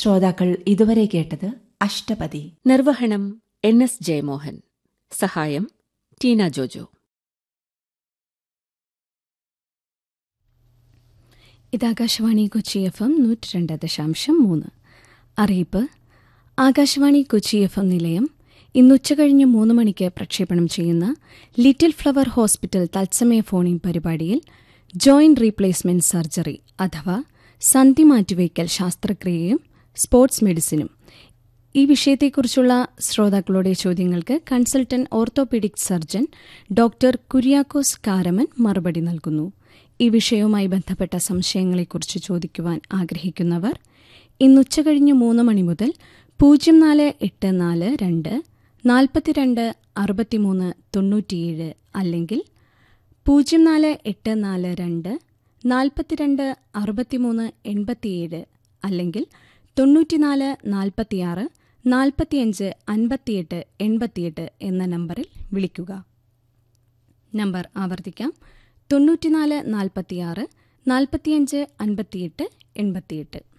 ശ്രോതാക്കൾ ഇതുവരെ കേട്ടത് അഷ്ടപതി നിർവഹണം എൻ എസ് ജയമോഹൻ സഹായം ടീന ജോജോ ഇത് ആകാശവാണി കൊച്ചി എഫ് എം നൂറ്റി രണ്ട് ദശാംശം മൂന്ന് അറിയിപ്പ് ആകാശവാണി കൊച്ചി എഫ് എം നിലയം ഇന്ന് ഉച്ചകഴിഞ്ഞ് മൂന്ന് മണിക്ക് പ്രക്ഷേപണം ചെയ്യുന്ന ലിറ്റിൽ ഫ്ലവർ ഹോസ്പിറ്റൽ തത്സമയ ഫോണിൻ പരിപാടിയിൽ ജോയിന്റ് റീപ്ലേസ്മെന്റ് സർജറി അഥവാ സന്ധി മാറ്റിവയ്ക്കൽ ശാസ്ത്രക്രിയയും സ്പോർട്സ് മെഡിസിനും ഈ വിഷയത്തെക്കുറിച്ചുള്ള ശ്രോതാക്കളുടെ ചോദ്യങ്ങൾക്ക് consultant orthopaedic surgeon doctor Kuriakose Karaman മറുപടി നൽകുന്നു ഈ വിഷയവുമായി ബന്ധപ്പെട്ട സംശയങ്ങളെക്കുറിച്ച് ചോദിക്കുവാൻ ആഗ്രഹിക്കുന്നവർ ഇന്ന് ഉച്ചകഴിഞ്ഞ് മൂന്ന് മണി മുതൽ പൂജ്യം നാല് എട്ട് നാല് രണ്ട് നാൽപ്പത്തിരണ്ട് അറുപത്തിമൂന്ന് തൊണ്ണൂറ്റിയേഴ് അല്ലെങ്കിൽ പൂജ്യം നാല് എട്ട് നാല് രണ്ട് നാൽപ്പത്തിരണ്ട് അറുപത്തിമൂന്ന് എൺപത്തിയേഴ് അല്ലെങ്കിൽ തൊണ്ണൂറ്റിനാല് നാൽപ്പത്തിയാറ് നാൽപ്പത്തിയഞ്ച് അൻപത്തിയെട്ട് എൺപത്തിയെട്ട് എന്ന നമ്പറിൽ വിളിക്കുക നമ്പർ ആവർത്തിക്കാം തൊണ്ണൂറ്റിനാല് നാൽപ്പത്തിയാറ് നാൽപ്പത്തിയഞ്ച് അൻപത്തിയെട്ട് എൺപത്തിയെട്ട്